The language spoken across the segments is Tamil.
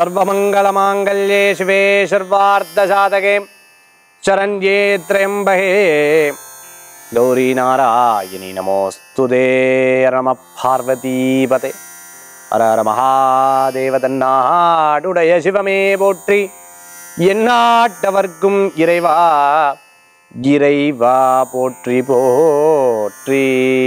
சர்வமங்கலமாங்கல்யே சிவே சர்வார்த்தசாதகே சரண்யே திரையம்பகே கௌரி நாராயணி நமோஸ்துதே நம பார்வதீபதே ஹர ஹர மகாதேவ தன்னாடுடைய சிவமே போற்றி எந்நாட்டவர்க்கும் இறைவா இறைவா போற்றி போற்றி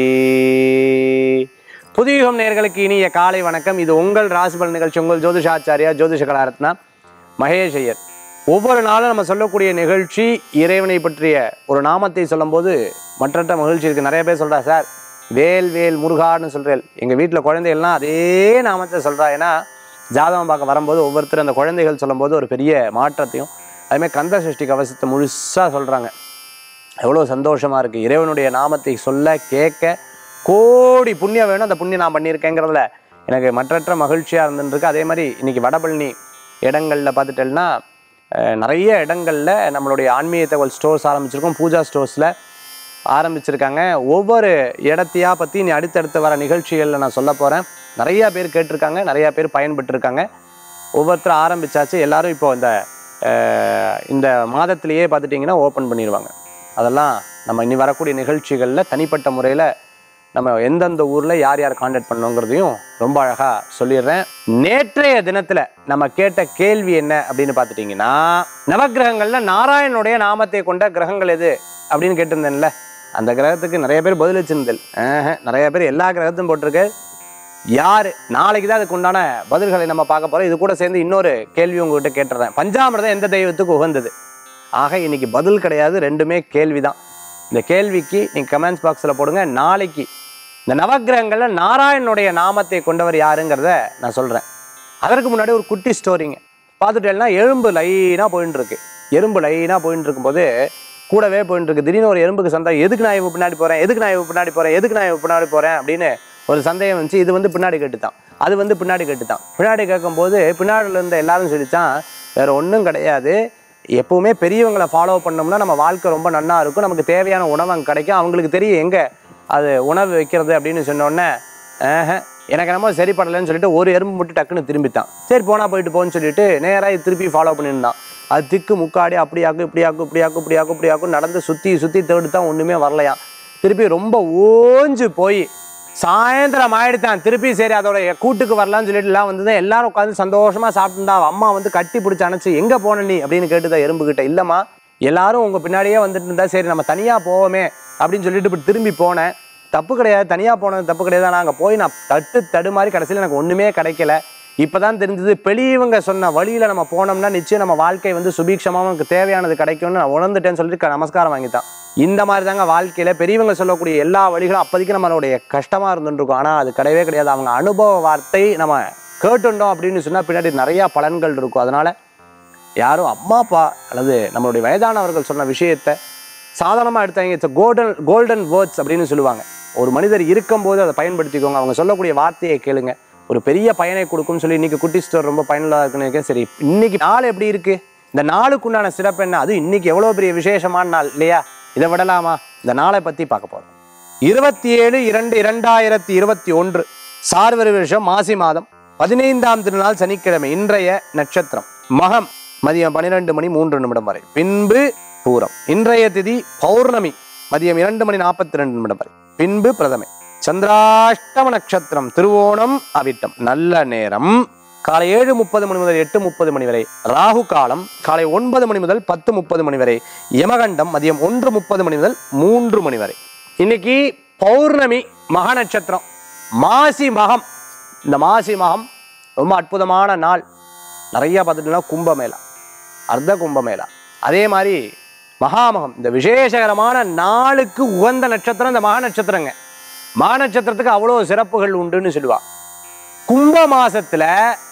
புதியுகம் நேர்களுக்கு இனிய காலை வணக்கம் இது உங்கள் ராசிபல் நிகழ்ச்சி உங்கள் ஜோதிஷாச்சாரியா ஜோதிஷ கலாரத்னா மகேஷ் ஐயர் ஒவ்வொரு நாளும் நம்ம சொல்லக்கூடிய நிகழ்ச்சி இறைவனை பற்றிய ஒரு நாமத்தை சொல்லும்போது மற்றற்ற மகிழ்ச்சி இருக்கு நிறைய பேர் சொல்றா சார் வேல் வேல் முருகான்னு சொல்றேன் எங்க வீட்டில் குழந்தைகள்லாம் அதே நாமத்தை சொல்றா ஏன்னா ஜாதகம் பார்க்க வரும்போது ஒவ்வொருத்தர் அந்த குழந்தைகள் சொல்லும்போது ஒரு பெரிய மாற்றத்தையும் அதுமாதிரி கந்த சஷ்டி கவசத்தை முழுசாக சொல்றாங்க எவ்வளோ சந்தோஷமா இருக்கு இறைவனுடைய நாமத்தை சொல்ல கேட்க கோடி புண்ணியம் வேணும் அந்த புண்ணியம் நான் பண்ணியிருக்கேங்கிறதுல எனக்கு மற்றற்ற மகிழ்ச்சியாக இருந்துருக்கு அதே மாதிரி இன்னைக்கு வடபழனி இடங்களில் பார்த்துட்டேன்னா அஹ், நிறைய இடங்களில் நம்மளுடைய ஆன்மீக தகவல் ஸ்டோர்ஸ் ஆரம்பிச்சிருக்கோம் பூஜா ஸ்டோர்ஸில் ஆரம்பிச்சிருக்காங்க ஒவ்வொரு இடத்தையா பற்றி நீ அடுத்தடுத்து வர நிகழ்ச்சிகளில் நான் சொல்ல போகிறேன் நிறையா பேர் கேட்டிருக்காங்க நிறையா பேர் பயன்பெற்றிருக்காங்க ஒவ்வொருத்தரும் ஆரம்பிச்சாச்சு எல்லாரும் இப்போ இந்த அஹ், இந்த மாதத்திலேயே பார்த்துட்டிங்கன்னா ஓப்பன் பண்ணிடுவாங்க அதெல்லாம் நம்ம இனி வரக்கூடிய நிகழ்ச்சிகளில் தனிப்பட்ட முறையில் நம்ம எந்தெந்த ஊரில் யார் யார் காண்டாக்ட் பண்ணோங்கிறதையும் ரொம்ப அழகாக சொல்லிடுறேன் நேற்றைய தினத்தில் நம்ம கேட்ட கேள்வி என்ன அப்படின்னு பார்த்துட்டிங்கன்னா நவக்கிரகங்களில் நாராயணனுடைய நாமத்தை கொண்ட கிரகங்கள் எது அப்படின்னு கேட்டிருந்தேன்ல அந்த கிரகத்துக்கு நிறைய பேர் பதிலளிச்சிருந்தல் ஆஹ், நிறைய பேர் எல்லா கிரகத்தையும் போட்டிருக்கு யார் நாளைக்கு தான் அதுக்கு உண்டான பதில்களை நம்ம பார்க்க போகிறோம் இது கூட சேர்ந்து இன்னொரு கேள்வி உங்ககிட்ட கேட்டுறேன் பஞ்சாமிரதம் எந்த தெய்வத்துக்கு உகந்தது ஆக இன்னைக்கு பதில் கிடையாது ரெண்டுமே கேள்வி தான் இந்த கேள்விக்கு நீங்கள் கமெண்ட்ஸ் பாக்ஸில் போடுங்க நாளைக்கு இந்த நவக்கிரகங்களில் நாராயணனுடைய நாமத்தை கொண்டவர் யாருங்கிறத நான் சொல்கிறேன் அதற்கு முன்னாடி ஒரு குட்டி ஸ்டோரிங்க பார்த்துட்டேன்னா எறும்பு லைனாக போயின்னு இருக்கு எறும்பு லைனாக போயின்னு இருக்கும்போது கூடவே போயின்னு இருக்கு திடீர்னு ஒரு எறும்புக்கு சந்தேகம் எதுக்கு நான் இவன் பின்னாடி போகிறேன் எதுக்கு நான் இவன் பின்னாடி போகிறேன் எதுக்கு நான் இவன் பின்னாடி போகிறேன் அப்படின்னு ஒரு சந்தேகம் வந்துச்சு இது வந்து பின்னாடி கேட்டுத்தான் அது வந்து பின்னாடி கேட்டுத்தான் பின்னாடி கேட்கும்போது பின்னாடில இருந்த எல்லாரும் சொல்லிச்சான் வேற ஒன்றும் கிடையாது எப்பவுமே பெரியவங்களை ஃபாலோ பண்ணோம்னா நம்ம வாழ்க்கை ரொம்ப நன்னா இருக்கும் நமக்கு தேவையான உணவு அங்கே கிடைக்கும் அவங்களுக்கு தெரியும் எங்கே அது உணவு வைக்கிறது அப்படின்னு சொன்னோடனே ஆஹ் எனக்கு என்னமோ சரிப்படலைன்னு சொல்லிட்டு ஒரு எறும்பு மட்டும் டக்குன்னு திரும்பித்தான் சரி போனா போயிட்டு போன்னு சொல்லிட்டு நேராக இது திருப்பி ஃபாலோ பண்ணியிருந்தான் அது திக்கு முக்காடி அப்படியாக்கும் இப்படியாக்கும் இப்படியாக்கும் இப்படியாக்கும் இப்படியாக்கும் நடந்து சுற்றி சுற்றி தேடி தான் ஒன்றுமே வரலையாம் திருப்பி ரொம்ப ஓஞ்சு போய் சாயந்தரம் ஆயிடுத்தான் திருப்பி சரி அதோட கூட்டுக்கு வரலாம்னு சொல்லிட்டு எல்லாம் வந்து எல்லாரும் உட்காந்து சந்தோஷமா சாப்பிட்டுருந்தா அவ அம்மா வந்து கட்டி பிடிச்சி அணைச்சு எங்க போன நீ அப்படின்னு கேட்டுதான் எறும்பு கிட்ட இல்லம்மா எல்லாரும் உங்க பின்னாடியே வந்துட்டு இருந்தா சரி நம்ம தனியா போவோமே அப்படின்னு சொல்லிட்டு இப்படி திரும்பி போனேன் தப்பு கிடையாது தனியா போனது தப்பு கிடையாது ஆனா அங்க போய் நான் தட்டு தடுமாறி கடைசியில் எனக்கு ஒண்ணுமே கிடைக்கல இப்பதான் தெரிஞ்சது பெரியவங்க சொன்ன வழியில நம்ம போனோம்னா நிச்சயம் நம்ம வாழ்க்கை வந்து சுபீட்சமா நமக்கு தேவையானது கிடைக்கும்னு நான் உணர்ந்துட்டேன்னு சொல்லிட்டு க- நமஸ்காரம் வாங்கித்தான் இந்த மாதிரி தாங்க வாழ்க்கையில பெரியவங்க சொல்லக்கூடிய எல்லா வழிகளும் அப்போதைக்கு நம்மளுடைய கஷ்டமா இருந்துட்டு இருக்கும் ஆனா அது கிடையவே கிடையாது அவங்க அனுபவ வார்த்தை நம்ம கேட்டுட்டோம் அப்படின்னு சொன்னா பின்னாடி நிறைய பலன்கள் இருக்கும் அதனால யாரும் அம்மா அப்பா அல்லது நம்மளுடைய வயதானவர்கள் சொன்ன விஷயத்தை சாதாரணமாக எடுத்தாங்க இட்ஸ் கோல்டன் கோல்டன் வேர்ட்ஸ் அப்படின்னு சொல்லுவாங்க ஒரு மனிதர் இருக்கும்போது அதை பயன்படுத்திக்கோங்க அவங்க சொல்லக்கூடிய வார்த்தையை கேளுங்க ஒரு பெரிய பயனை கொடுக்கும்னு சொல்லி இன்னைக்கு குட்டி ஸ்டோர் ரொம்ப பயனுள்ளதாக இருக்குன்னு நினைக்கிறேன் சரி இன்னைக்கு நாள் எப்படி இருக்கு இந்த நாளுக்குண்டான சிறப்பு என்ன அது இன்னைக்கு எவ்வளோ பெரிய விசேஷமான நாள் இல்லையா இதை விடலாமா இந்த நாளை பற்றி பார்க்க போகிறோம் இருபத்தி ஏழு இரண்டு இரண்டாயிரத்தி இருபத்தி ஒன்று சார்வரி வருஷம் மாசி மாதம் பதினைந்தாம் திருநாள் சனிக்கிழமை இன்றைய நட்சத்திரம் மகம் மதியம் பன்னிரெண்டு மணி மூன்று நிமிடம் வரை பின்பு பூரம் இன்றைய திதி பௌர்ணமி மதியம் இரண்டு மணி நாற்பத்தி ரெண்டு நிமிடம் வரை பின்பு பிரதமை சந்திராஷ்டம நட்சத்திரம் திருவோணம் அவிட்டம் நல்ல நேரம் காலை ஏழு முப்பது மணி முதல் எட்டு முப்பது மணி வரை ராகு காலம் காலை ஒன்பது மணி முதல் பத்து முப்பது மணி வரை யமகண்டம் மதியம் ஒன்று முப்பது மணி முதல் மூன்று மணி வரை இன்னைக்கு பௌர்ணமி மக நட்சத்திரம் மாசி மகம் இந்த மாசி மகம் ரொம்ப அற்புதமான நாள் நிறைய பார்த்துட்டோம்னா கும்பமேளா அர்த்த கும்பமேளா அதே மாதிரி மகாமகம் இந்த விசேஷகரமான நாளுக்கு உகந்த நட்சத்திரம் இந்த மக நட்சத்திரங்க மக நட்சத்திரத்துக்கு அவ்வளோ சிறப்புகள் உண்டுன்னு சொல்லுவா கும்ப மாசத்துல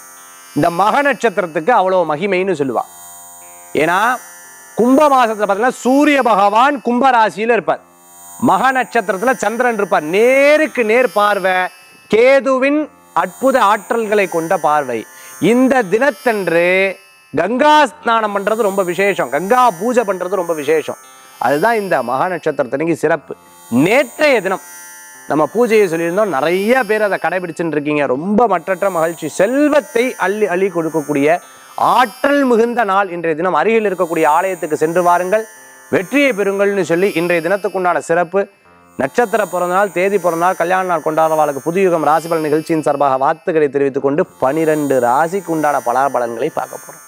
இந்த மக நட்சத்திரத்துக்கு அவ்வளோ மகிமைன்னு சொல்லுவா ஏன்னா கும்ப மாசத்துல பார்த்தீங்கன்னா சூரிய பகவான் கும்ப ராசியில இருப்பார் மக நட்சத்திரத்துல சந்திரன் இருப்பார் நேருக்கு நேர் பார்வை கேதுவின் அற்புத ஆற்றல்களை கொண்ட பார்வை இந்த தினத்தன்று கங்கா ஸ்நானம் பண்றது ரொம்ப விசேஷம் கங்கா பூஜை பண்றது ரொம்ப விசேஷம் அதுதான் இந்த மகா நட்சத்திரத்தன்னைக்கு சிறப்பு நேற்றைய தினம் நம்ம பூஜையை சொல்லியிருந்தோம் நிறைய பேர் அதை கடைபிடிச்சுட்டு இருக்கீங்க ரொம்ப மற்றற்ற மகிழ்ச்சி செல்வத்தை அள்ளி அள்ளி கொடுக்கக்கூடிய ஆற்றல் மிகுந்த நாள் இன்றைய தினம் அருகில் இருக்கக்கூடிய ஆலயத்துக்கு சென்று வாருங்கள் வெற்றியை பெறுங்கள்னு சொல்லி இன்றைய தினத்துக்குண்டான சிறப்பு நட்சத்திர பிறந்தநாள் தேதி பிறந்தநாள் கல்யாண நாள் கொண்டாடுறவாளுக்கு புதுயுகம் ராசிபலன் நிகழ்ச்சியின் சார்பாக வாழ்த்துக்களை தெரிவித்துக் கொண்டு பனிரெண்டு ராசிக்கு உண்டான பலாபலன்களை பார்க்க போறோம்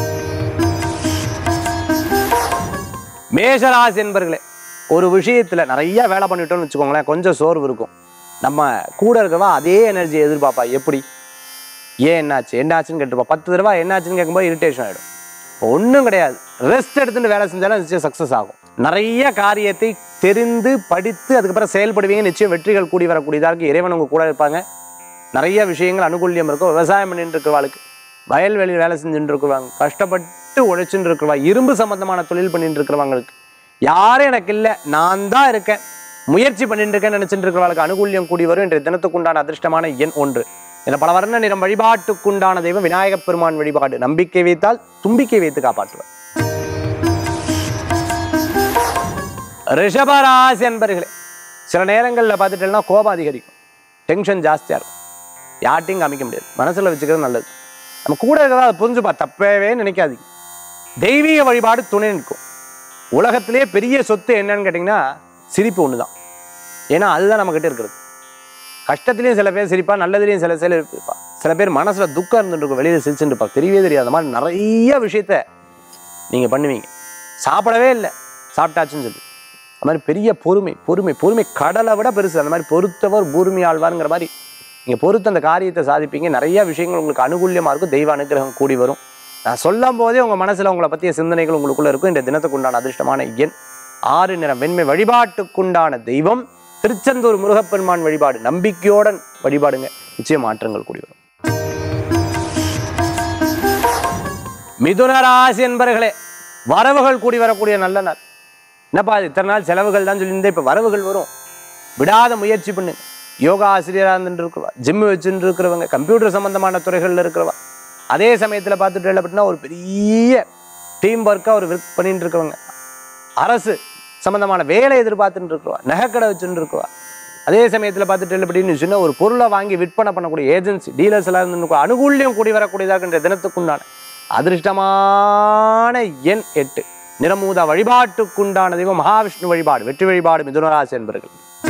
மேஷராசி என்பர்களே ஒரு விஷயத்துல நிறைய வேலை பண்ணிட்டோம்னு வச்சுக்கோங்களேன் கொஞ்சம் சோர்வு இருக்கும் நம்ம கூட இருக்கவா அதே எனர்ஜி எதிர்பார்ப்பா எப்படி ஏன் என்னாச்சு என்னாச்சுன்னு கேட்டுப்பா பத்து தடவை என்னாச்சுன்னு கேட்கும்போது இரிட்டேஷன் ஆகிடும் ஒன்றும் கிடையாது ரெஸ்ட் எடுத்துட்டு வேலை செஞ்சாலும் நிச்சயம் சக்ஸஸ் ஆகும் நிறைய காரியத்தை தெரிந்து படித்து அதுக்கப்புறம் செயல்படுவீங்க நிச்சயம் வெற்றிகள் கூடி வரக்கூடியதாக இருக்கு இறைவன் உங்க கூட இருப்பாங்க நிறைய விஷயங்கள் அனுகூல்யம் இருக்கும் விவசாயம் பண்ணிட்டு இருக்கிறவாளுக்கு வயல்வெளி வேலை செஞ்சுட்டு இருக்கிறவங்க கஷ்டப்பட்டு உழைச்சுட்டு இருக்கிறவா இரும்பு சம்பந்தமான தொழில் பண்ணிட்டு இருக்கிறவங்களுக்கு யாரும் எனக்கு இல்லை நான் தான் இருக்கேன் முயற்சி பண்ணிட்டு இருக்கேன்னு நினைச்சிட்டு இருக்கிறவங்களுக்கு அனுகூல்யம் கூடி வரும் இன்றைய தினத்துக்குண்டான அதிர்ஷ்டமான எண் ஒன்று இந்த பல வர்ண நிறம் வழிபாட்டுக்குண்டான தெய்வம் விநாயகப் பெருமான் வழிபாடு நம்பிக்கை வைத்தால் தும்பிக்கை வைத்து காப்பாற்றுவார் ரிஷபராசி என்பர்களே சில நேரங்களில் பார்த்துட்டேன்னா கோபம் அதிகரிக்கும் டென்ஷன் ஜாஸ்தியாக இருக்கும் யார்ட்டையும் காமிக்க முடியாது மனசில் வச்சுக்கிறது நல்லது நம்ம கூட இருக்கிறதா அதை புரிஞ்சுப்பா தப்பவே நினைக்காதீங்க தெய்வீக வழிபாடு துணை நிற்கும் உலகத்திலே பெரிய சொத்து என்னன்னு கேட்டிங்கன்னா சிரிப்பு ஒன்று தான் ஏன்னா அதுதான் நம்மக்கிட்ட இருக்கிறது கஷ்டத்துலேயும் சில பேர் சிரிப்பா நல்லதுலேயும் சில சில இருப்பா சில பேர் மனசில் துக்கம் இருந்துட்டு இருக்கும் வெளியில் சிரிச்சுட்டு இருப்பா தெரியவே தெரியாது அந்த மாதிரி நிறைய விஷயத்த நீங்கள் பண்ணுவீங்க சாப்பிடவே இல்லை சாப்பிட்டாச்சுன்னு சொல்லி அந்த மாதிரி பெரிய பொறுமை பொறுமை பொறுமை கடலை விட பெருசு அந்த மாதிரி பொறுத்தவர் பூமி ஆழ்வாருங்கிற மாதிரி நீங்கள் பொறுத்து அந்த காரியத்தை சாதிப்பீங்க நிறைய விஷயங்கள் உங்களுக்கு அனுகூல்யமாக இருக்கும் தெய்வ அனுகிரகம் கூடி வரும் நான் சொல்லும் போதே உங்கள் மனசில் உங்களை பற்றிய சிந்தனைகள் உங்களுக்குள்ள இருக்கும் இந்த தினத்துக்குண்டான அதிர்ஷ்டமான எண் ஆறு நிறம் வெண்மை வழிபாட்டுக்குண்டான தெய்வம் திருச்செந்தூர் முருகப்பெருமான் வழிபாடு நம்பிக்கையோடன் வழிபாடுங்க நிச்சயம் மாற்றங்கள் கூடி வரும் மிதுன ராசி என்பர்களே வரவுகள் கூடி வரக்கூடிய நல்ல நாள் என்னப்பா இது இத்தனை நாள் செலவுகள் தான் சொல்லியிருந்தேன் இப்போ வரவுகள் வரும் விடாத முயற்சி பண்ணுங்க யோகா ஆசிரியராக இருந்துட்டு இருக்கிறவா ஜிம் வச்சுட்டு இருக்கிறவங்க கம்ப்யூட்டர் சம்பந்தமான துறைகளில் இருக்கிறவா அதே சமயத்தில் பார்த்துட்டு அப்படின்னா ஒரு பெரிய டீம் ஒர்க்காக ஒரு ஒர்க் பண்ணிட்டு இருக்கிறவங்க அரசு சம்பந்தமான வேலை எதிர்பார்த்துட்டு இருக்கிறவா நகைக்கடை வச்சுட்டு இருக்கிறவா அதே சமயத்தில் பார்த்துட்டு அப்படின்னு சொன்னால் ஒரு பொருளை வாங்கி விற்பனை பண்ணக்கூடிய ஏஜென்சி டீலர்ஸ் எல்லாம் இருந்து அனுகூல்யம் கூடி வரக்கூடியதாக என்ற தினத்துக்குண்டான அதிர்ஷ்டமான எண் எட்டு நிறமூதா வழிபாட்டுக்குண்டான தெய்வம் மகாவிஷ்ணு வழிபாடு வெற்றி வழிபாடு மிதுனராசி என்பர்கள்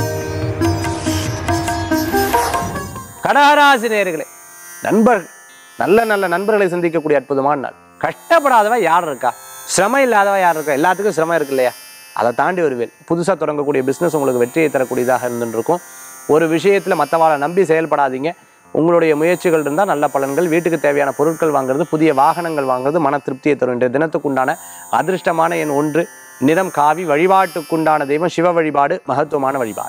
கடகராசி நேர்களே நண்பர்கள் நல்ல நல்ல நண்பர்களை சந்திக்கக்கூடிய அற்புதமான நாள் கஷ்டப்படாதவ யார் இருக்கா சிரமம் இல்லாதவ யார் இருக்கா எல்லாத்துக்கும் சிரமம் இருக்கு இல்லையா அதை தாண்டி வருவேன் புதுசாக தொடங்கக்கூடிய பிஸ்னஸ் உங்களுக்கு வெற்றியை தரக்கூடியதாக இருந்துட்டு இருக்கும் ஒரு விஷயத்தில் மற்றவாளை நம்பி செயல்படாதீங்க உங்களுடைய முயற்சிகள் இருந்தால் நல்ல பலன்கள் வீட்டுக்கு தேவையான பொருட்கள் வாங்குறது புதிய வாகனங்கள் வாங்குறது மன திருப்தியை தரும் இன்றைய தினத்துக்குண்டான அதிர்ஷ்டமான எண் ஒன்று நிறம் காவி வழிபாட்டுக்குண்டான தெய்வம் சிவ வழிபாடு மகத்துவமான வழிபாடு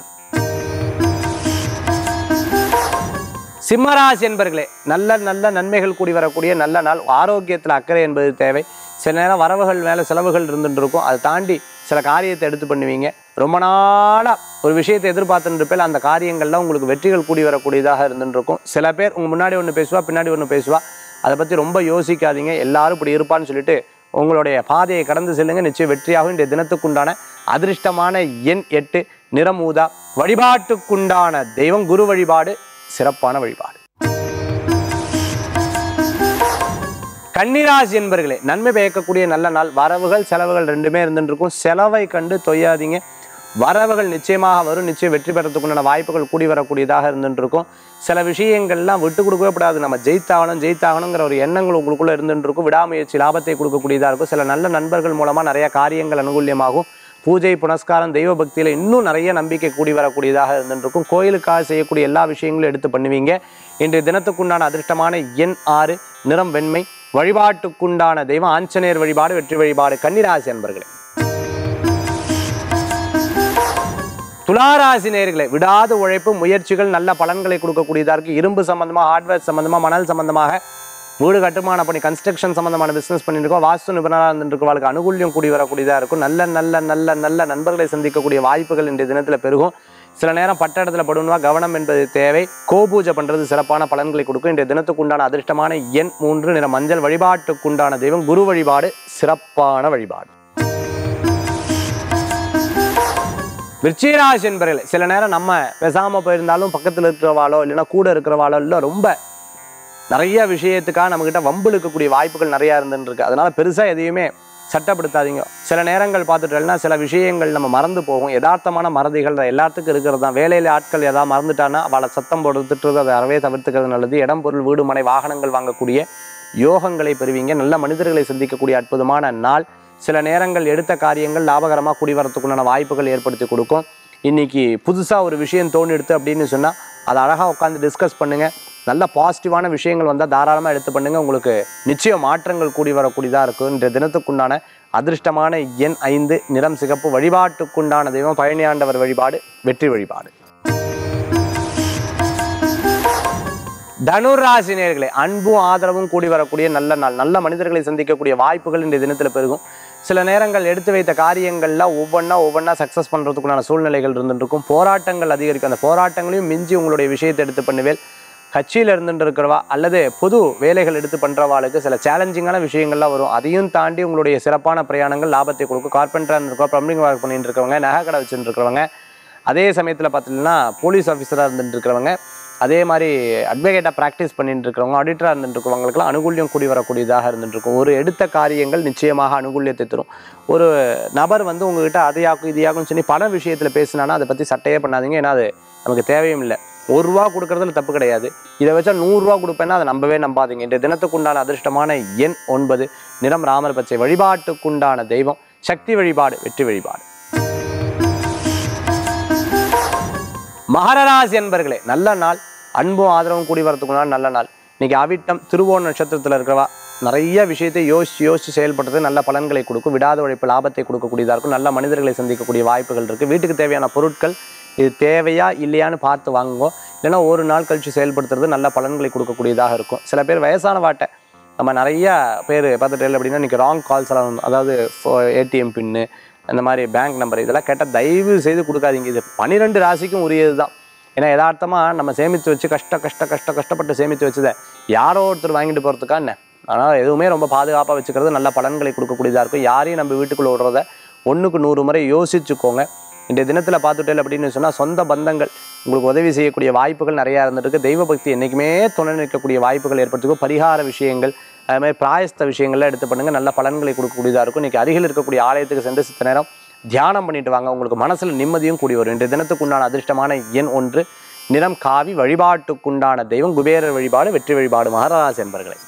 சிம்மராசி என்பர்களே நல்ல நல்ல நன்மைகள் கூடி வரக்கூடிய நல்ல நாள் ஆரோக்கியத்தில் அக்கறை என்பது தேவை சில நேரம் வரவுகள் மேலே செலவுகள் இருந்துட்டு இருக்கும் அதை தாண்டி சில காரியத்தை எடுத்து பண்ணுவீங்க ரொம்ப நாளாக ஒரு விஷயத்தை எதிர்பார்த்துட்டு இருப்பேன் அந்த காரியங்கள்லாம் உங்களுக்கு வெற்றிகள் கூடி வரக்கூடியதாக இருந்துட்டு இருக்கும் சில பேர் உங்கள் முன்னாடி ஒன்று பேசுவா பின்னாடி ஒன்று பேசுவா அதை பற்றி ரொம்ப யோசிக்காதீங்க எல்லாரும் இப்படி இருப்பான்னு சொல்லிட்டு உங்களுடைய பாதையை கடந்து செல்லுங்க நிச்சயம் வெற்றியாகும் இன்றைய தினத்துக்குண்டான அதிர்ஷ்டமான எண் எட்டு நிறமூதா வழிபாட்டுக்குண்டான தெய்வம் குரு வழிபாடு சிறப்பான வழிபாடு கன்னிராசி என்பர்களே நன்மை பயக்கக்கூடிய நல்ல நாள் வரவுகள் செலவுகள் ரெண்டுமே இருந்துட்டு இருக்கும் செலவை கண்டு தொய்யாதீங்க வரவுகள் நிச்சயமாக வரும் நிச்சயம் வெற்றி பெறத்துக்குண்டான வாய்ப்புகள் கூடி வரக்கூடியதாக இருந்துட்டு இருக்கும் சில விஷயங்கள்லாம் விட்டு கொடுக்கவே கூடாது நம்ம ஜெயித்தாகணும் ஜெயித்தாகணுங்கிற ஒரு எண்ணங்கள் உங்களுக்குள்ள இருந்துட்டு இருக்கும் விடாமுயற்சி லாபத்தை கொடுக்கக்கூடியதாக இருக்கும் சில நல்ல நண்பர்கள் மூலமா நிறைய காரியங்கள் அனுகூல்யமாகும் பூஜை புனஸ்காரம் தெய்வ பக்தியில இன்னும் நிறைய நம்பிக்கை கூடி வரக்கூடியதாக இருந்துட்டு இருக்கும் கோயிலுக்காக செய்யக்கூடிய எல்லா விஷயங்களும் எடுத்து பண்ணுவீங்க இன்றைய தினத்துக்குண்டான அதிர்ஷ்டமான எண் ஆறு நிறம் வெண்மை வழிபாட்டுக்குண்டான தெய்வம் ஆஞ்சநேயர் வழிபாடு வெற்றி வழிபாடு கன்னிராசி அன்பர்களே துளாராசி நேயர்களே விடாத உழைப்பு முயற்சிகள் நல்ல பலன்களை கொடுக்கக்கூடியதா இருக்கு இரும்பு சம்பந்தமா ஹார்ட்வேர் சம்பந்தமா மணல் சம்பந்தமாக வீடு கட்டுமான பணி கன்ஸ்ட்ரக்ஷன் சம்பந்தமான பிசினஸ் பண்ணிட்டு இருக்கோம் வாஸ்து நிபுணராக இருந்துருக்கவங்களுக்கு அனுகூல்யம் கூடி வரக்கூடியதாக இருக்கும் நல்ல நல்ல நல்ல நல்ல நண்பர்களை சந்திக்கக்கூடிய வாய்ப்புகள் இன்றைய தினத்தில் பெருகும் சில நேரம் பட்ட இடத்துல படுவா கவனம் என்பது தேவை கோபூஜை பண்றது சிறப்பான பலன்களை கொடுக்கும் இன்றைய தினத்துக்கு உண்டான அதிர்ஷ்டமான எண் மூன்று நிற மஞ்சள் வழிபாட்டுக்குண்டான தெய்வம் குரு வழிபாடு சிறப்பான வழிபாடு விருச்சிகராசி என்பவர்கள் சில நேரம் நம்ம பேசாமல் போயிருந்தாலும் பக்கத்தில் இருக்கிறவாளோ இல்லைன்னா கூட இருக்கிறவாளோ இல்லை ரொம்ப நிறைய விஷயத்துக்காக நம்மக்கிட்ட வம்பு இழுக்கக்கூடிய வாய்ப்புகள் நிறையா இருந்துன்னு இருக்கு அதனால பெருசாக எதையுமே சட்டப்படுத்தாதீங்க சில நேரங்கள் பார்த்துட்டோம்னா சில விஷயங்கள் நம்ம மறந்து போகும் யதார்த்தமான மறதிகள் எல்லாத்துக்கும் இருக்கிறது தான் வேலையில் ஆட்கள் ஏதாவது மறந்துட்டானா அவளை சத்தம் போட்டு திட்டுறது அதை அறவே தவிர்த்துக்கிறது நல்லது இடம் பொருள் வீடு மனை வாகனங்கள் வாங்கக்கூடிய யோகங்களை பெறுவீங்க நல்ல மனிதர்களை சந்திக்கக்கூடிய அற்புதமான நாள் சில நேரங்கள் எடுத்த காரியங்கள் லாபகரமாக கூடி வரத்துக்குண்டான வாய்ப்புகள் ஏற்படுத்தி கொடுக்கும் இன்னைக்கு புதுசாக ஒரு விஷயம் தோணி எடுத்து அப்படின்னு சொன்னால் அதை அழகாக உட்காந்து டிஸ்கஸ் பண்ணுங்கள் நல்ல பாசிட்டிவான விஷயங்கள் வந்தால் தாராளமாக எடுத்து பண்ணுங்கள் உங்களுக்கு நிச்சயம் மாற்றங்கள் கூடி வரக்கூடியதாக இருக்கும் இன்றைய தினத்துக்குண்டான அதிர்ஷ்டமான எண் ஐந்து நிறம் சிகப்பு வழிபாட்டுக்குண்டான தெய்வம் பழனியாண்டவர் வழிபாடு வெற்றி வழிபாடு தனுராசி நேர்களே அன்பும் ஆதரவும் கூடி வரக்கூடிய நல்ல நாள் நல்ல மனிதர்களை சந்திக்கக்கூடிய வாய்ப்புகள் இன்றைய தினத்தில் பெருகும் சில நேரங்கள் எடுத்து வைத்த காரியங்கள்ல ஒவ்வொன்றா ஒவ்வொன்றா சக்ஸஸ் பண்ணுறதுக்குண்டான சூழ்நிலைகள் இருந்துட்டு இருக்கும் போராட்டங்கள் அதிகரிக்கும் அந்த போராட்டங்களையும் மிஞ்சி உங்களுடைய விஷயத்தை எடுத்து பண்ணுவேல் கட்சியில் இருந்துட்டு இருக்கிறவா அல்லது பொது வேலைகள் எடுத்து பண்ணுறவாளுக்கு சில சேலஞ்சிங்கான விஷயங்கள்லாம் வரும் அதையும் தாண்டி உங்களுடைய சிறப்பான பிரயாணங்கள் லாபத்தை கொடுக்கும் கார்பெண்டராக இருந்திருக்கோம் ப்ளம்பிங் ஒர்க் பண்ணிட்டு இருக்கிறவங்க நகை கடை வச்சுட்டு இருக்கிறவங்க அதே சமயத்தில் பார்த்தீங்கன்னா போலீஸ் ஆஃபீஸராக இருந்துட்டு இருக்கிறவங்க அதே மாதிரி அட்வொகேட்டாக ப்ராக்டிஸ் பண்ணிட்டு இருக்கிறவங்க ஆடிட்டராக இருந்துட்டு இருக்கிறவங்களுக்குலாம் அனுகூல்யம் கூடி வரக்கூடியதாக இருந்துட்டு இருக்கும் ஒரு எடுத்த காரியங்கள் நிச்சயமாக அனுகூல்யத்தை தரும் ஒரு நபர் வந்து உங்ககிட்ட அதையாக்கும் இதையாக்கும் சொல்லி பண விஷயத்தில் பேசினானா அதை பற்றி சட்டையே பண்ணாதீங்க ஏன்னா அது நமக்கு தேவையும் இல்லை ஒரு ரூபா கொடுக்கறதுல தப்பு கிடையாது இதை வச்சா நூறுரூவா கொடுப்பேன்னா அதை நம்பவே நம்பாதீங்க இந்த தினத்துக்குண்டான அதிர்ஷ்டமான எண் ஒன்பது நிறம் ராமர் பச்சை வழிபாட்டுக்குண்டான தெய்வம் சக்தி வழிபாடு வெற்றி வழிபாடு மகரராசி என்பர்களே நல்ல நாள் அன்பும் ஆதரவும் கூடி வரத்துக்குண்டான நல்ல நாள் இன்னைக்கு அவிட்டம் திருவோண நட்சத்திரத்தில் இருக்கிறவா நிறைய விஷயத்தை யோசிச்சு யோசிச்சு செயல்படுறது நல்ல பலன்களை கொடுக்கும் விடாத உழைப்பு லாபத்தை கொடுக்கக்கூடியதாக இருக்கும் நல்ல மனிதர்களை சந்திக்கக்கூடிய வாய்ப்புகள் இருக்குது வீட்டுக்கு தேவையான பொருட்கள் இது தேவையா இல்லையான்னு பார்த்து வாங்குங்க இல்லைன்னா ஒரு நாள் கழிச்சு செயல்படுத்துறது நல்ல பலன்களை கொடுக்கக்கூடியதாக இருக்கும் சில பேர் வயசான வாட்டை நம்ம நிறைய பேர் பார்த்துட்டு அப்படின்னா இன்றைக்கி ராங் கால்ஸ் எல்லாம் வந்து- அதாவது ஏடிஎம் பின்னு அந்த மாதிரி பேங்க் நம்பர் இதெல்லாம் கேட்டால் தயவு செய்து கொடுக்காதீங்க இது பன்னிரெண்டு ராசிக்கும் உரியது தான் ஏன்னா யதார்த்தமாக நம்ம சேமித்து வச்சு கஷ்ட கஷ்ட கஷ்ட கஷ்டப்பட்டு சேமித்து வச்சதை யாரோ ஒருத்தர் வாங்கிட்டு போகிறதுக்கா என்ன அதனால் எதுவுமே ரொம்ப பாதுகாப்பாக வச்சுக்கிறது நல்ல பலன்களை கொடுக்கக்கூடியதாக இருக்கும் யாரையும் நம்ம வீட்டுக்குள்ளே விடுறத ஒன்றுக்கு நூறு முறை யோசிச்சுக்கோங்க இன்றைய தினத்தில் பார்த்துட்டேன் அப்படின்னு சொன்னால் சொந்த பந்தங்கள் உங்களுக்கு உதவி செய்யக்கூடிய வாய்ப்புகள் நிறையா இருந்துட்டு இருக்கு தெய்வ பக்தி என்றைக்குமே துணை நிற்கக்கூடிய வாய்ப்புகள் ஏற்படுத்துக்கும் பரிகார விஷயங்கள் அது மாதிரி பிராயஸ்த விஷயங்கள்லாம் எடுத்து பண்ணுங்க நல்ல பலன்களை கொடுக்கக்கூடியதாக இருக்கும் இன்றைக்கி அருகில் இருக்கக்கூடிய ஆலயத்துக்கு சென்று சித்த நேரம் தியானம் பண்ணிட்டு வாங்க உங்களுக்கு மனசில் நிம்மதியும் கூடி வரும் இன்றைய தினத்துக்குண்டான அதிர்ஷ்டமான எண் ஒன்று நிறம் காவி வழிபாட்டுக்குண்டான தெய்வம் குபேரர் வழிபாடு வெற்றி வழிபாடு மகராசி என்பர்களே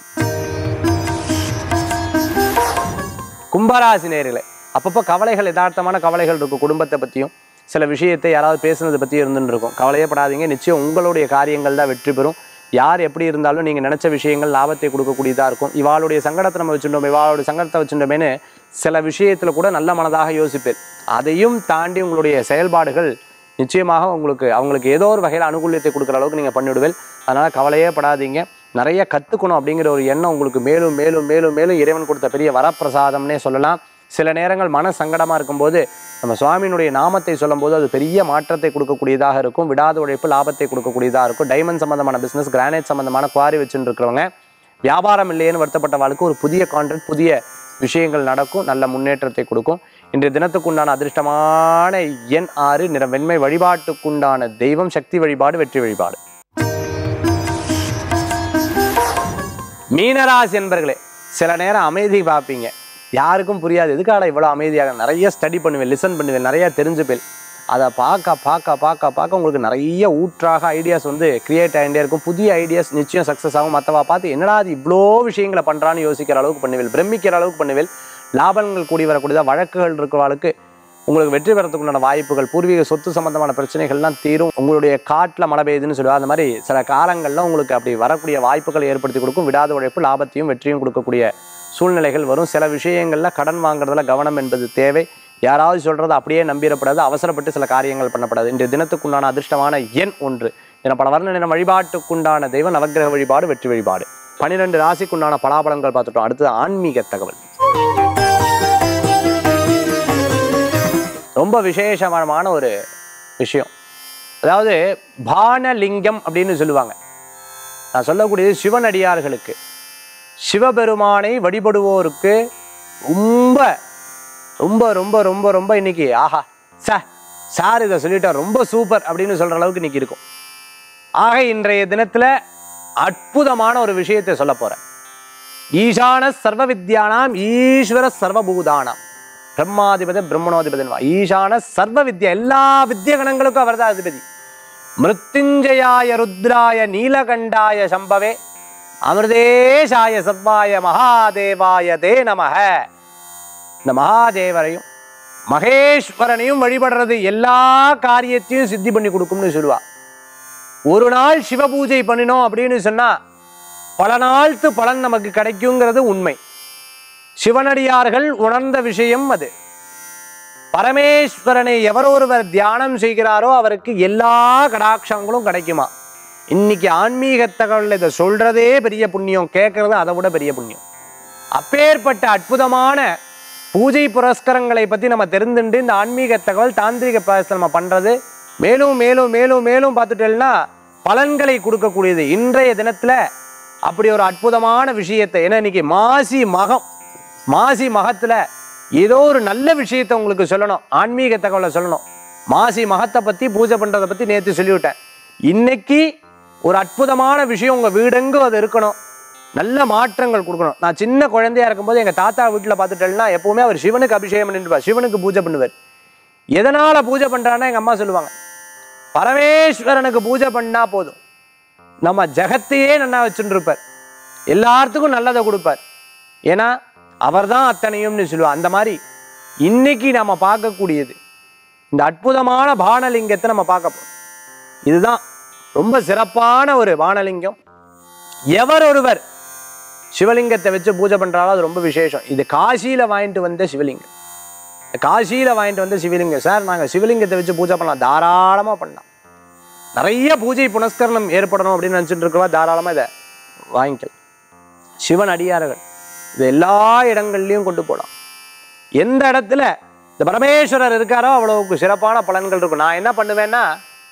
கும்பராசி நேர்களே அப்பப்போ கவலைகள் யதார்த்தமான கவலைகள் இருக்கும் குடும்பத்தை பற்றியும் சில விஷயத்தை யாராவது பேசுனதை பற்றி இருந்துன்னு இருக்கும் கவலையே படாதீங்க நிச்சயம் உங்களுடைய காரியங்கள் தான் வெற்றி பெறும் யார் எப்படி இருந்தாலும் நீங்கள் நினச்ச விஷயங்கள் லாபத்தை கொடுக்கக்கூடியதாக இருக்கும் இவாளுடைய சங்கடத்தை நம்ம வச்சுட்டோம் இவாளுடைய சங்கடத்தை வச்சுட்டோமேனு சில விஷயத்தில் கூட நல்ல மனதாக யோசிப்பேன் அதையும் தாண்டி உங்களுடைய செயல்பாடுகள் நிச்சயமாக உங்களுக்கு அவங்களுக்கு ஏதோ ஒரு வகையில் அனுகூலியத்தை கொடுக்குற அளவுக்கு நீங்கள் பண்ணிவிடுவேன் அதனால் கவலையே படாதீங்க நிறைய கற்றுக்கணும் அப்படிங்கிற ஒரு எண்ணம் உங்களுக்கு மேலும் மேலும் மேலும் மேலும் இறைவன் கொடுத்த பெரிய வரப்பிரசாதம்னே சொல்லலாம் சில நேரங்கள் மன சங்கடமாக இருக்கும்போது நம்ம சுவாமியினுடைய நாமத்தை சொல்லும்போது அது பெரிய மாற்றத்தை கொடுக்கக்கூடியதாக இருக்கும் விடாத உழைப்பு லாபத்தை கொடுக்கக்கூடியதாக இருக்கும் டைமண்ட் சம்மந்தமான பிஸ்னஸ் கிரானைட் சம்மந்தமான குவாரி வச்சுட்டு இருக்கிறவங்க வியாபாரம் இல்லையேன்னு வருத்தப்பட்டவாளுக்கு ஒரு புதிய கான்ட்ராக்ட் புதிய விஷயங்கள் நடக்கும் நல்ல முன்னேற்றத்தை கொடுக்கும் இன்றைய தினத்துக்குண்டான அதிர்ஷ்டமான எண் ஆறு நிற வெண்மை வழிபாட்டுக்குண்டான தெய்வம் சக்தி வழிபாடு வெற்றி வழிபாடு மீனராசி என்பர்களே சில நேரம் அமைதி பார்ப்பீங்க யாருக்கும் புரியாது எதுக்காக இவ்வளோ அமைதியாக நிறைய ஸ்டடி பண்ணுவேன் லிசன் பண்ணுவேன் நிறைய தெரிஞ்சுப்பேன் அதை பார்க்க பார்க்க பார்க்க பார்க்க உங்களுக்கு நிறைய ஊற்றாக ஐடியாஸ் வந்து கிரியேட் ஆகிட்டே இருக்கும் புதிய ஐடியாஸ் நிச்சயம் சக்ஸஸ் ஆகும் மற்றவா பார்த்து என்னடா அது இவ்வளோ விஷயங்களை பண்ணுறான்னு யோசிக்கிற அளவுக்கு பண்ணுவேன் பிரமிக்கிற அளவுக்கு பண்ணுவேன் லாபங்கள் கூடி வரக்கூடியதா வழக்குகள் இருக்கிறவாளுக்கு உங்களுக்கு வெற்றி பெறத்துக்கு உண்டான வாய்ப்புகள் பூர்வீக சொத்து சம்பந்தமான பிரச்சனைகள்லாம் தீரும் உங்களுடைய காட்டில் மழை பெய்யுதுன்னு சொல்லுவாங்க அந்த மாதிரி சில காலங்களில் உங்களுக்கு அப்படி வரக்கூடிய வாய்ப்புகள் ஏற்படுத்தி கொடுக்கும் விடாத உழைப்பு லாபத்தையும் வெற்றியும் கொடுக்கக்கூடிய சூழ்நிலைகள் வரும் சில விஷயங்களில் கடன் வாங்குறதுல கவனம் என்பது தேவை யாராவது சொல்கிறத அப்படியே நம்பிடப்படாது அவசரப்பட்டு சில காரியங்கள் பண்ணப்படாது இன்றைய தினத்துக்குண்டான அதிர்ஷ்டமான எண் ஒன்று என பல வர்ண நிற வழிபாட்டுக்குண்டான தெய்வம் நவக்கிரக வழிபாடு வெற்றி வழிபாடு பன்னிரெண்டு ராசிக்குண்டான பலாபலங்கள் பார்த்துட்டோம் அடுத்தது ஆன்மீக தகவல் ரொம்ப விசேஷமான ஒரு விஷயம் அதாவது பானலிங்கம் அப்படின்னு சொல்லுவாங்க நான் சொல்லக்கூடியது சிவனடியார்களுக்கு சிவபெருமானை வழிபடுவோருக்கு ரொம்ப ரொம்ப ரொம்ப ரொம்ப ரொம்ப இன்னைக்கு ஆஹா ச சார் இதை சொல்லிட்டார் ரொம்ப சூப்பர் அப்படின்னு சொல்ற அளவுக்கு இன்னைக்கு இருக்கும் ஆக இன்றைய தினத்துல அற்புதமான ஒரு விஷயத்தை சொல்ல போறேன் ஈசான சர்வ வித்யானாம் ஈஸ்வர சர்வபூதானாம் பிரம்மாதிபதி பிரம்மணோதிபதி ஈசான சர்வ வித்யா எல்லா வித்ய கணங்களுக்கும் அவர் தான் அதிபதி மிருத்யுஞ்சயாய ருத்ராய நீலகண்டாய சம்பவே அமிர்தேஷாய சர்வாய மகாதேவாய தே நமக இந்த மகாதேவரையும் மகேஸ்வரனையும் வழிபடுறது எல்லா காரியத்தையும் சித்தி பண்ணி கொடுக்கும்னு சொல்லுவா ஒரு நாள் சிவ பூஜை பண்ணினோம் அப்படின்னு சொன்னா பல நாள்த்து பலன் நமக்கு கிடைக்குங்கிறது உண்மை சிவனடியார்கள் உணர்ந்த விஷயம் அது பரமேஸ்வரனை எவரொருவர் தியானம் செய்கிறாரோ அவருக்கு எல்லா கடாட்சங்களும் கிடைக்குமா இன்னைக்கு ஆன்மீக தகவல் இதை சொல்றதே பெரிய புண்ணியம் கேட்கறது அதை விட பெரிய புண்ணியம் அப்பேற்பட்ட அற்புதமான பூஜை புரஸ்கரங்களை பற்றி நம்ம தெரிந்துட்டு இந்த ஆன்மீக தகவல் தாந்திரிக பிரயாசத்தை நம்ம பண்ணுறது மேலும் மேலும் மேலும் மேலும் பார்த்துட்டேன்னா பலன்களை கொடுக்கக்கூடியது இன்றைய தினத்தில் அப்படி ஒரு அற்புதமான விஷயத்தை ஏன்னா இன்னைக்கு மாசி மகம் மாசி மகத்தில் ஏதோ ஒரு நல்ல விஷயத்தை உங்களுக்கு சொல்லணும் ஆன்மீக தகவலை சொல்லணும் மாசி மகத்தை பற்றி பூஜை பண்ணுறதை பற்றி நேற்று சொல்லிவிட்டேன் இன்னைக்கு ஒரு அற்புதமான விஷயம் உங்கள் வீடெங்கும் அது இருக்கணும் நல்ல மாற்றங்கள் கொடுக்கணும் நான் சின்ன குழந்தையா இருக்கும்போது எங்கள் தாத்தா வீட்டில் பார்த்துட்டேன்னா எப்பவுமே அவர் சிவனுக்கு அபிஷேகம் பண்ணிட்டு சிவனுக்கு பூஜை பண்ணுவார் எதனால் பூஜை பண்ணுறான்னா எங்கள் அம்மா சொல்லுவாங்க பரமேஸ்வரனுக்கு பூஜை பண்ணா போதும் நம்ம ஜகத்தையே நல்லா வச்சுட்டு இருப்பார் எல்லாத்துக்கும் நல்லதை கொடுப்பார் ஏன்னா அவர்தான் அத்தனையும்னு சொல்லுவார் அந்த மாதிரி இன்னைக்கு நம்ம பார்க்கக்கூடியது இந்த அற்புதமான பானலிங்கத்தை நம்ம பார்க்க போறோம் இதுதான் ரொம்ப சிறப்பான ஒரு வானலிங்கம் எவர் ஒருவர் சிவலிங்கத்தை வச்சு பூஜை பண்றாலும் அது ரொம்ப விசேஷம் இது காசியில வாங்கிட்டு வந்த சிவலிங்கம் காசியில வாங்கிட்டு வந்த சிவலிங்கம் சார் நாங்க சிவலிங்கத்தை வச்சு பூஜை பண்ணலாம் தாராளமா பண்ணலாம் நிறைய பூஜை புனஸ்கரணம் ஏற்படணும் அப்படின்னு நினச்சிட்டு இருக்கவா தாராளமா இதை வாங்கிக்கலாம் சிவன் அடியார்கள் இது எல்லா இடங்கள்லையும் கொண்டு போகலாம் எந்த இடத்துல இந்த பரமேஸ்வரர் இருக்காரோ அவ்வளவுக்கு சிறப்பான பலன்கள் இருக்கும் நான் என்ன பண்ணுவேன்னா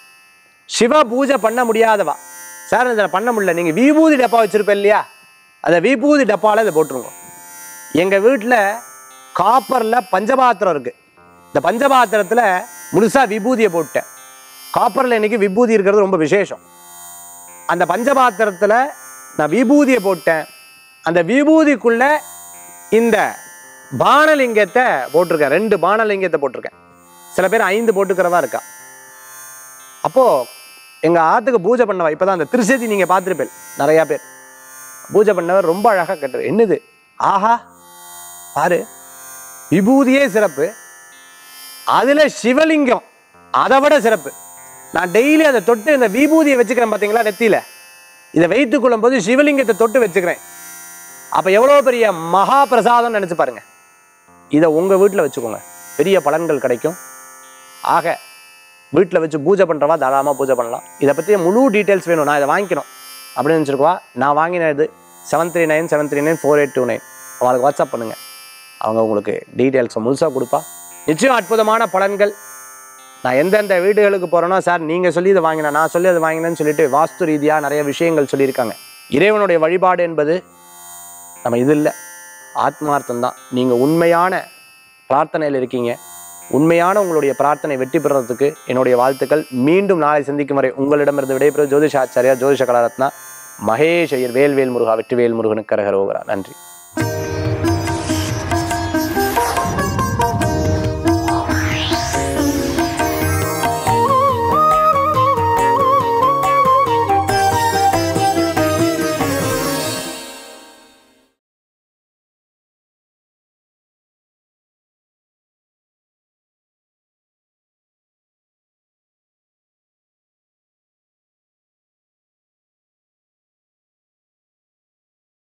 சிவ பூஜை பண்ண முடியாதவா சார் இதில் பண்ண முடியல நீங்கள் விபூதி டப்பா வச்சுருப்பேன் இல்லையா அதை விபூதி டப்பாவில் இதை போட்டுருங்க எங்கள் வீட்டில் காப்பரில் பஞ்சபாத்திரம் இருக்குது இந்த பஞ்சபாத்திரத்தில் முழுசாக விபூதியை போட்டேன் காப்பரில் இன்னைக்கு விபூதி இருக்கிறது ரொம்ப விசேஷம் அந்த பஞ்சபாத்திரத்தில் நான் விபூதியை போட்டேன் அந்த விபூதிக்குள்ள இந்த பானலிங்கத்தை போட்டிருக்கேன் ரெண்டு பானலிங்கத்தை போட்டிருக்கேன் சில பேர் ஐந்து போட்டுக்கிறவா இருக்கா அப்போ எங்க ஆத்துக்கு பூஜை பண்ணவா இப்பதான் அந்த திருசதி நீங்க பார்த்துருப்பேன் நிறைய பேர் பூஜை பண்ணவர் ரொம்ப அழகா கட்டுரு என்னது ஆஹா பாரு விபூதியே சிறப்பு அதுல சிவலிங்கம் அதை விட சிறப்பு நான் டெய்லி அதை தொட்டு இந்த விபூதியை வச்சுக்கிறேன் பாத்தீங்களா நெத்தியில இதை வைத்துக் கொள்ளும் போது சிவலிங்கத்தை தொட்டு வச்சுக்கிறேன் அப்ப எவ்வளவு பெரிய மகா பிரசாதம் நினைச்சு பாருங்க இதை உங்க வீட்டில் வச்சுக்கோங்க பெரிய பலன்கள் கிடைக்கும் ஆக வீட்டில் வச்சு பூஜை பண்ணுறவா தாராளமாக பூஜை பண்ணலாம் இதை பற்றி முழு டீட்டெயில்ஸ் வேணும் நான் இதை வாங்கிக்கணும் அப்படின்னு நினச்சிருக்கவா நான் வாங்கின இது seven three nine seven three nine four eight two nine அவங்களுக்கு வாட்ஸ்அப் பண்ணுங்கள் அவங்க உங்களுக்கு டீட்டெயில்ஸை முழுசாக கொடுப்பா நிச்சயம் அற்புதமான பலன்கள் நான் எந்தெந்த வீடுகளுக்கு போகிறேனோ சார் நீங்கள் சொல்லி இதை வாங்கினேன் நான் சொல்லி அதை வாங்கினேன்னு சொல்லிட்டு வாஸ்து ரீதியாக நிறைய விஷயங்கள் சொல்லியிருக்காங்க இறைவனுடைய வழிபாடு என்பது நம்ம இது இல்லை ஆத்மார்த்தம் தான் நீங்கள் உண்மையான பிரார்த்தனையில் இருக்கீங்க உண்மையான உங்களுடைய பிரார்த்தனை வெற்றி பெறுறதுக்கு என்னுடைய வாழ்த்துக்கள் மீண்டும் நாளை சந்திக்கும் வரை உங்களிடமிருந்து விடைபெறும் ஜோதிஷாச்சாரியா ஜோதிஷ கலாரத்னா மகேஷ் ஐயர் வேல்வேல் முருகா வெற்றிவேல் முருகனுக்கு கரகரோகரா நன்றி